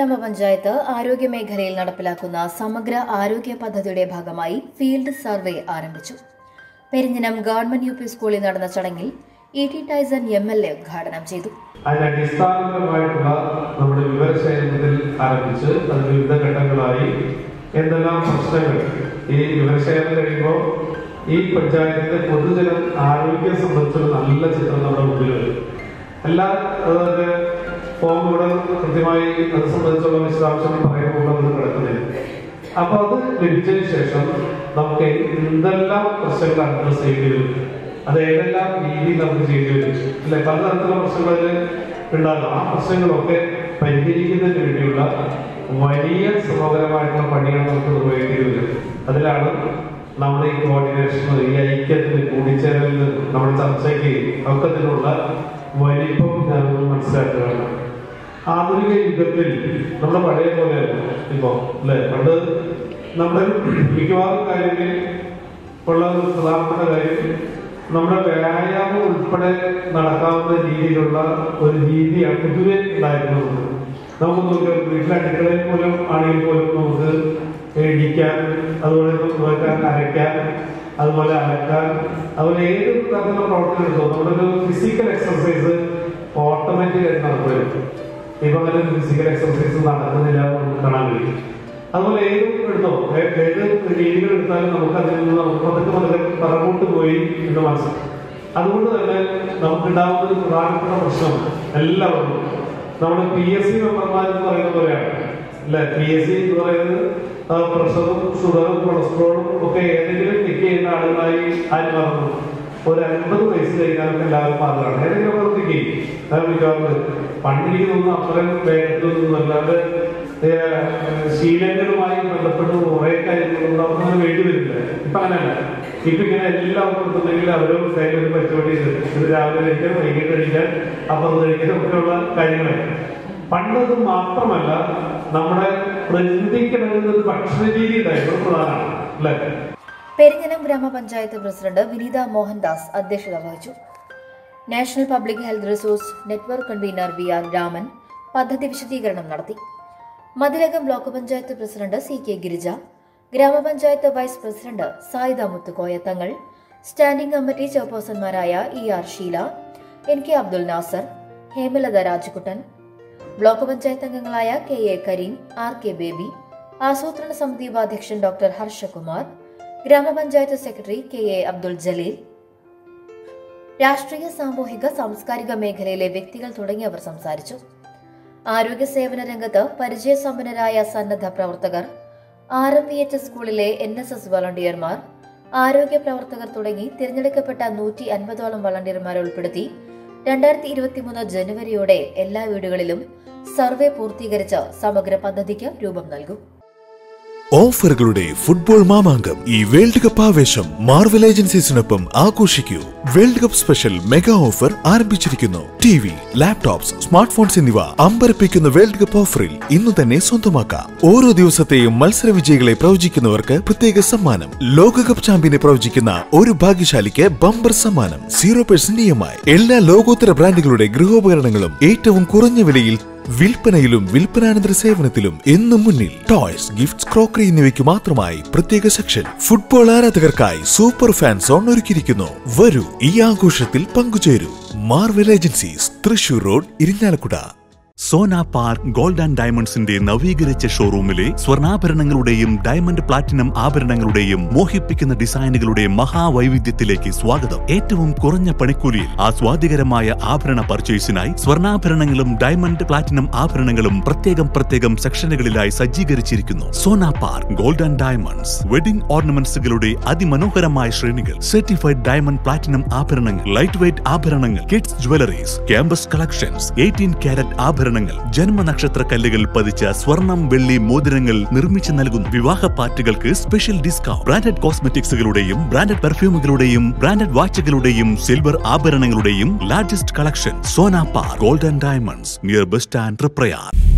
ഗ്രാമപഞ്ചായത്ത് ആരോഗ്യ മേഖലയിൽ നടപ്പിലാക്കുന്ന സമഗ്ര ആരോഗ്യ പദ്ധതിയുടെ ഭാഗമായി ഫീൽഡ് സർവേ ആരംഭിച്ചു പെരിഞ്ഞനം ഗവൺമെന്റ് യു പി സ്കൂളിൽ നടന്ന ചടങ്ങിൽ E T Taison M L A ഉദ്ഘാടനം ചെയ്തു അതിന് അടിസ്ഥാനപരമായിട്ടുള്ള നമ്മുടെ വിവരശേഖരണത്തിൽ ആരംഭിച്ച് അത് വിവിധ ഘട്ടങ്ങളായി എന്തെല്ലാം പ്രശ്നങ്ങൾ ഈ വിവരശേഖരണം കഴിയുമ്പോൾ ഈ പഞ്ചായത്തിന്റെ പൊതുജന ആരോഗ്യം സംബന്ധിച്ചൊരു നല്ല ചിത്രം നമ്മുടെ മുമ്പിൽ വരും എല്ലാ അതായത് ഫോം ഇവിടെ കൃത്യമായി അത് സംബന്ധിച്ചുള്ള വിശദാംശങ്ങൾ പറയുമ്പോൾ അത് കിടക്കുന്നില്ല അപ്പൊ അത് ലഭിച്ചതിന് ശേഷം നമുക്ക് എന്തെല്ലാം പ്രശ്നങ്ങൾ അഡ്രസ് ചെയ്യേണ്ടി വരും അത് ഏതെല്ലാം രീതിയിൽ നമുക്ക് ചെയ്യേണ്ടി വരും അല്ലെ പലതരത്തിലുള്ള പ്രശ്നങ്ങളിൽ ഉണ്ടാകാം ആ പ്രശ്നങ്ങളൊക്കെ പരിഹരിക്കുന്നതിന് വേണ്ടിയുള്ള വലിയ സമഗ്രമായിട്ടുള്ള പണികൾ നമുക്ക് നിർവഹിക്കേണ്ടി വരും അതിലാണ് നമ്മുടെ ഈ കോർഡിനേഷൻ ഈ ഐക്യത്തിന് കൂടിച്ചേരലിന് നമ്മുടെ ചർച്ചയ്ക്ക് ഒക്കത്തിനുള്ള വലിപ്പം ഞാനൊന്ന് മനസ്സിലാക്കുകയാണ് ആധുനിക യുഗത്തിൽ നമ്മുടെ പഴയ പോലെയല്ല ഇപ്പോ അല്ലെ പണ്ട് നമ്മുടെ മിക്കവാറും കാര്യങ്ങളിൽ ഉള്ള ഒരു പ്രധാനപ്പെട്ട കാര്യം നമ്മുടെ വ്യായാമം ഉൾപ്പെടെ നടക്കാവുന്ന രീതിയിലുള്ള ഒരു രീതിയാണ് പൊതുവെ ഉണ്ടായിരുന്നത് നമുക്ക് നോക്കിയാൽ വീട്ടിലെ അടുക്കളയിൽ പോലും ആണെങ്കിൽ പോലും നമുക്ക് ഇടിക്കാൻ അതുപോലെ നോക്കാൻ അരയ്ക്കാൻ അതുപോലെ അലക്കാൻ അതുപോലെ ഏത് തരത്തിലുള്ള പ്രവർത്തനം എടുത്തോ നമ്മുടെ ഒരു ഫിസിക്കൽ എക്സർസൈസ് ഓട്ടോമാറ്റിക് ആയിട്ട് നടക്കുമായിരുന്നു ഇപ്പൊ അങ്ങനെ ഫിസിക്കൽ എക്സർസൈസ് നടക്കുന്നില്ല എന്ന് നമുക്ക് കാണാൻ കഴിയും അതുപോലെ ഏത് എടുത്തോ ഏ- ഏത് രീതികൾ എടുത്താലും നമുക്ക് അതിൽ നിന്ന് നമുക്ക് പതുക്കെ പതുക്കെ പിറകോട്ട് പോയി എന്ന് മനസ്സിലാക്കും അതുകൊണ്ട് തന്നെ നമുക്കുണ്ടാവുന്ന ഒരു പ്രധാനപ്പെട്ട പ്രശ്നം എല്ലാവർക്കും നമ്മുടെ പി എസ് സി മെമ്പർമാർ എന്ന് പറയുന്ന പോലെയാണ് അല്ലെ പി എസ് സി എന്ന് പറയുന്നത് ആ, പ്രഷറും ഷുഗറും കൊളസ്ട്രോളും ഒക്കെ ഏതെങ്കിലും ചെക്ക് ചെയ്യുന്ന ആളുകളായി ആര് മാറുന്നു ഒരു അൻപത് വയസ്സ് കഴിഞ്ഞാലൊക്കെ എല്ലാവരും മാറുകയാണ് ഏതെങ്കിലും പ്രവർത്തിക്ക് മിക്കവാറും പണ്ടിരിക്ക് തോന്നുന്നു അത്രയും വേഗത്തിലൊന്നും അല്ലാതെ ഏഹ്, ശീലങ്ങളുമായി ബന്ധപ്പെട്ട് കുറെ കാര്യങ്ങളൊന്നും അവർക്ക് വേണ്ടി വരില്ല ഇപ്പൊ അങ്ങനെയല്ല ഇപ്പൊ ഇങ്ങനെ എല്ലാവർക്കും ഉണ്ടെങ്കിൽ അവരും കയ്യിൽ ഒരു പരിപാടി ഇത് രാവിലെ കഴിക്കാൻ വൈകിട്ട് കഴിക്കാൻ അപ്പുറത്ത് കഴിക്കാൻ ഒക്കെയുള്ള കാര്യങ്ങളാണ് പണ്ടത് മാത്രമല്ല നമ്മുടെ പ്രകൃതിക്കിണങ്ങുന്ന ഒരു ഭക്ഷണ രീതി ഉണ്ടായിരുന്നു അത് പ്രധാനമാണ് അല്ലേ പെരിഞ്ഞനം ഗ്രാമപഞ്ചായത്ത് പ്രസിഡന്റ് വിനീത മോഹൻദാസ് അധ്യക്ഷത വഹിച്ചു national public health resource network convener V R Raman പദ്ധതി വിശദീകരണം നടത്തി Mathilakam block panchayat president C K Girija ഗ്രാമപഞ്ചായത്ത് vice president Sayida Muthukoya Thangal standing committee ചെയർപേഴ്സൺമാരായ E R Sheela N K Abdul Nasar Hemalatha Rajakuttan block panchayat അംഗങ്ങളായ K A Kareem R K Baby ആസൂത്രണ സമിതി ഉപാധ്യക്ഷൻ ഡോക്ടർ ഹർഷകുമാർ ഗ്രാമപഞ്ചായത്ത് secretary K A Abdul Jaleel രാഷ്ട്രീയ സാമൂഹിക സാംസ്കാരിക മേഖലയിലെ വ്യക്തികൾ തുടങ്ങിയവർ സംസാരിച്ചു ആരോഗ്യ സേവന രംഗത്ത് പരിചയസമ്പന്നരായ സന്നദ്ധ പ്രവർത്തകർ ആർ എം വി എച്ച് സ്കൂളിലെ എൻ എസ് എസ് വളണ്ടിയർമാർ ആരോഗ്യ പ്രവർത്തകർ തുടങ്ങി തിരഞ്ഞെടുക്കപ്പെട്ട നൂറ്റി അൻപതോളം വളണ്ടിയർമാരെ ഉൾപ്പെടുത്തി രണ്ടായിരത്തി ഇരുപത്തിമൂന്ന് ജനുവരിയോടെ എല്ലാ വീടുകളിലും സർവേ പൂർത്തീകരിച്ച് സമഗ്ര പദ്ധതിക്ക് രൂപം നൽകും ഓഫറുകളുടെ ഫുട്ബോൾ മാമാങ്കം ഈ വേൾഡ് കപ്പ് ആവേശം മാർവൽ ഏജൻസീസിനൊപ്പം ആഘോഷിക്കൂ world cup special mega offer ആരംഭിച്ചിരിക്കുന്നു T V laptops smart phones എന്നിവ അമ്പരപ്പിക്കുന്ന വേൾഡ് കപ്പ് ഓഫറിൽ ഇന്നു തന്നെ സ്വന്തമാക്കാം ഓരോ ദിവസത്തെയും മത്സര വിജയികളെ പ്രവചിക്കുന്നവർക്ക് പ്രത്യേക സമ്മാനം ലോകകപ്പ് ചാമ്പ്യനെ പ്രവചിക്കുന്ന ഒരു ഭാഗ്യശാലിക്ക് ബമ്പർ സമ്മാനം zero percent E M I എല്ലാ ലോകോത്തര ബ്രാൻഡുകളുടെ ഗൃഹോപകരണങ്ങളും ഏറ്റവും കുറഞ്ഞ വിലയിൽ വിൽപ്പനയിലും വിൽപ്പനാനന്തര സേവനത്തിലും എന്നും മുന്നിൽ ടോയ്സ് ഗിഫ്റ്റ്സ് ക്രോക്കറി എന്നിവയ്ക്ക് മാത്രമായി പ്രത്യേക സെക്ഷൻ ഫുട്ബോൾ ആരാധകർക്കായി സൂപ്പർ ഫാൻ സോൺ ഒരുക്കിയിരിക്കുന്നു വരൂ ഈ ആഘോഷത്തിൽ പങ്കുചേരൂ Marvel agencies Thrissur road Irinjalakuda Sona park gold and ഡയമണ്ട്സിന്റെ നവീകരിച്ച ഷോറൂമിലെ സ്വർണ്ണാഭരണങ്ങളുടെയും ഡയമണ്ട് പ്ലാറ്റിനം ആഭരണങ്ങളുടെയും മോഹിപ്പിക്കുന്ന ഡിസൈനുകളുടെ മഹാവൈവിധ്യത്തിലേക്ക് സ്വാഗതം ഏറ്റവും കുറഞ്ഞ പണിക്കൂലിയിൽ ആസ്വാദികരമായ ആഭരണ പർച്ചേസിനായി സ്വർണ്ണാഭരണങ്ങളും ഡയമണ്ട് പ്ലാറ്റിനം ആഭരണങ്ങളും പ്രത്യേകം പ്രത്യേകം സെക്ഷനുകളിലായി സജ്ജീകരിച്ചിരിക്കുന്നു Sona park gold and diamonds wedding ഓർണമെന്റ്സുകളുടെ അതിമനോഹരമായ ശ്രേണികൾ സർട്ടിഫൈഡ് ഡയമണ്ട് പ്ലാറ്റിനം ആഭരണങ്ങൾ ലൈറ്റ് വെയ്റ്റ് ആഭരണങ്ങൾ kids jewelleries campus collections eighteen carat ആഭരണങ്ങൾ ജന്മനക്ഷത്ര കല്ലുകൾ പതിച്ച സ്വർണം വെള്ളി മോതിരങ്ങൾ നിർമ്മിച്ചു നൽകുന്നു വിവാഹ പാർട്ടികൾക്ക് സ്പെഷ്യൽ ഡിസ്കൗണ്ട് ബ്രാൻഡഡ് കോസ്മെറ്റിക്സുകളുടെയും ബ്രാൻഡഡ് പെർഫ്യൂമുകളുടെയും ബ്രാൻഡഡ് വാച്ചുകളുടെയും സിൽവർ ആഭരണങ്ങളുടെയും largest collection Sona park gold and diamonds near bus stand Prayar